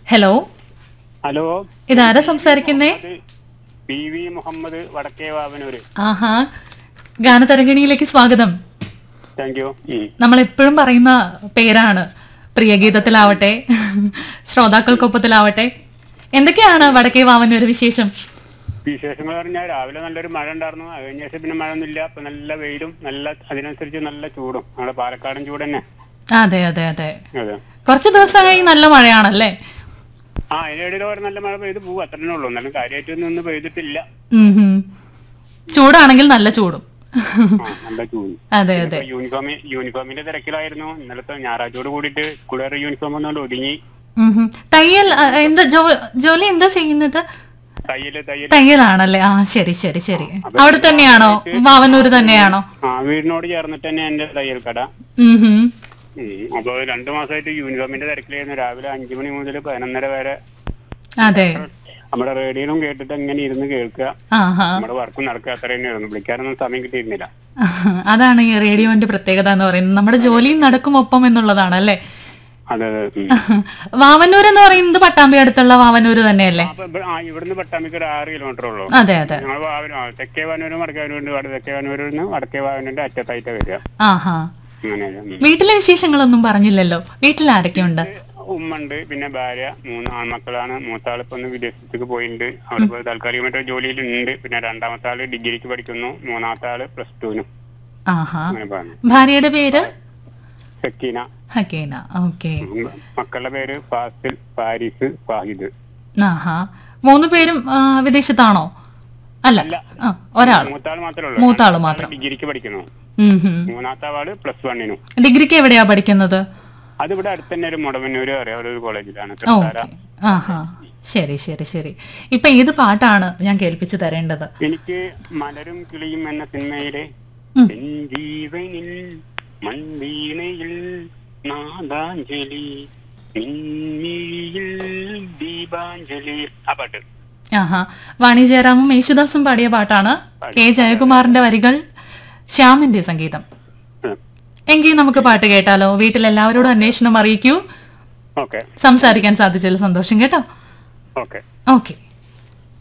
Hello hello ഇതാരാ സംസാരിക്കുന്നേ ഇത് P V Muhammad വടക്കേ വാവനൂര് ആഹാ ഗാനതരംഗിണിയിലേക്ക് സ്വാഗതം താങ്ക് യു നമ്മൾ എപ്പോഴും പറയുന്ന പേരാണ് പ്രിയഗീതത്തിലാവട്ടെ ശ്രോതാക്കൾക്കൊപ്പത്തിലാവട്ടെ എന്തൊക്കെയാണ് വടക്കേ വാവനൊരു വിശേഷം വിശേഷങ്ങൾ പറഞ്ഞാൽ രാവിലെ നല്ലൊരു മഴ ഉണ്ടായിരുന്നു അത് കഴിഞ്ഞ ശേഷം പിന്നെ മഴ ഒന്നുമില്ല അപ്പൊ നല്ല വെയിലും നല്ല അതിനനുസരിച്ച് നല്ല ചൂടും നമ്മുടെ പാലക്കാടൻ ചൂട് തന്നെ അതെ അതെ അതെ അതെ കുറച്ച് ദിവസമായി നല്ല മഴയാണല്ലേ ആ അതിനിടയിൽ ഒരു നല്ല മഴ പെയ്ത് പോകും അത്രേ ഉള്ളൂ എന്നാലും കാര്യമായിട്ടൊന്നും ഒന്നും പെയ്തിട്ടില്ല ഉം ഹും. ചൂടാണെങ്കിൽ നല്ല ചൂടും ആ നല്ല ചൂട് അതെ അതെ ഇപ്പൊ യൂണിഫോമി യൂണിഫോമിന്റെ തിരക്കിലായിരുന്നു ഇന്നലത്തെ ഞായറാഴ്ചയോട് കൂടിയിട്ട് സ്കൂളുകാർ യൂണിഫോം ഒന്നുകൊണ്ട് ഒതുങ്ങി ഉം ഹും. തയ്യൽ ആ, എന്താ ജോ ജോലി എന്താ ചെയ്യുന്നത് തയ്യല് തയ്യൽ തയ്യലാണല്ലേ ആ ശരി ശരി ശരി അവിടെ തന്നെയാണോ വാവനൂര് തന്നെയാണോ ആ വീടിനോട് ചേർന്നിട്ട് തന്നെ എന്റെ തയ്യൽ കട ഉം ഹും. ഉം. അപ്പൊ രണ്ടു മാസമായിട്ട് യൂണിഫോമിന്റെ തിരക്കിലായിരുന്നു രാവിലെ അഞ്ചു മണി മുതൽ പതിനൊന്നര വരെ അതെ നമ്മുടെ റേഡിയോയിലും കേട്ടിട്ട് എങ്ങനെ ഇരുന്ന് കേൾക്കുക ആഹാ നമ്മുടെ വർക്കും നടക്കുക അത്ര തന്നെയായിരുന്നു വിളിക്കാനൊന്നും സമയം കിട്ടിയിരുന്നില്ല അതാണ് ഈ റേഡിയോന്റെ പ്രത്യേകത എന്ന് പറയുന്നത് നമ്മുടെ ജോലിയും നടക്കും ഒപ്പം എന്നുള്ളതാണ് അല്ലേ അതെ അതെ ഉം. വാവന്നൂർ എന്ന് പറയുന്നത് പട്ടാമ്പി അടുത്തുള്ള വാവന്നൂര് തന്നെയല്ലേ അപ്പൊ ഇവ- ആ, ഇവിടുന്ന് പട്ടാമ്പിക്ക് ഒരു ആറ് കിലോമീറ്റർ ഉള്ളൂ അതെ അതെ ഞങ്ങൾ വാവനൂർ ആ, തെക്കേ വാനൂരും വടക്കേ വാനൂരും വട- തെക്കേ വാനൂരിൽ നിന്ന് വടക്കേ വാനൂരിന്റെ അറ്റത്തായിട്ട് വരിക ആഹാ അങ്ങനെ ഉം. വീട്ടിലെ വിശേഷങ്ങളൊന്നും പറഞ്ഞില്ലല്ലോ വീട്ടിൽ ആരൊക്കെയുണ്ട് ഉമ്മ ഉണ്ട് പിന്നെ ഭാര്യ മൂന്ന് ആൺമക്കളാണ് മൂത്താൾ ഇപ്പൊ ഒന്ന് വിദേശത്തേക്ക് പോയിട്ടുണ്ട് അവിടെ ഇപ്പൊ താൽക്കാലികമായിട്ട് ജോലിയിലുണ്ട് പിന്നെ രണ്ടാമത്തെ ആള് ഡിഗ്രിക്ക് പഠിക്കുന്നു മൂന്നാമത്തെ ആള് പ്ലസ് ടുവിനും ആഹാ അങ്ങനെ പറഞ്ഞു ഭാര്യയുടെ പേര് സക്കീന ഹക്കീന ഓക്കെ ഉം. മക്കളുടെ പേര് ഫാസിൽ ഫാരിസ് ഫാഹിദ് ആഹാ മൂന്ന് പേരും ആ, വിദേശത്താണോ അല്ല അല്ല. ആ ഒരാൾ മൂത്താൾ മാത്രമേ ഉള്ളൂ മൂത്താള് രണ്ടാമത്തെ മാത്രം. ആള് ഡിഗ്രിക്ക് പഠിക്കുന്നു ഉം ഹും. മൂന്നാമത്തെ ആള് പ്ലസ് വണ്ണിനും ഡിഗ്രിക്ക് എവിടെയാ പഠിക്കുന്നത് അത് ഇവിടെ അടുത്ത് തന്നെ ഒരു മുടവന്നൂര് അറിയാം ഒരു കോളേജിലാണ് ഓക്കെ തൃത്താല ആഹാ ശരി ശരി ശരി ഇപ്പൊ ഏത് പാട്ടാണ് ഞാൻ കേൾപ്പിച്ചു തരേണ്ടത് എനിക്ക് മലരും കിളിയും എന്ന സിനിമയിലെ ഉം. എൻ ജീവനിൽ മൺവീണയിൽ നാദാഞ്ജലി മിന്നിയിൽ ദീപാഞ്ജലി ആ പാട്ട് ആഹാ വാണി ജയറാമും യേശുദാസും പാടിയ പാട്ടാണ് കെ ജയകുമാറിന്റെ വരികൾ ശ്യാമിന്റെ സംഗീതം ഉം. എങ്കിൽ നമുക്ക് പാട്ട് കേട്ടാലോ വീട്ടിൽ എല്ലാവരോടും അന്വേഷണം അറിയിക്കൂ ഓക്കെ സംസാരിക്കാൻ സാധിച്ചതിൽ സന്തോഷം കേട്ടോ ഓക്കെ ഓക്കെ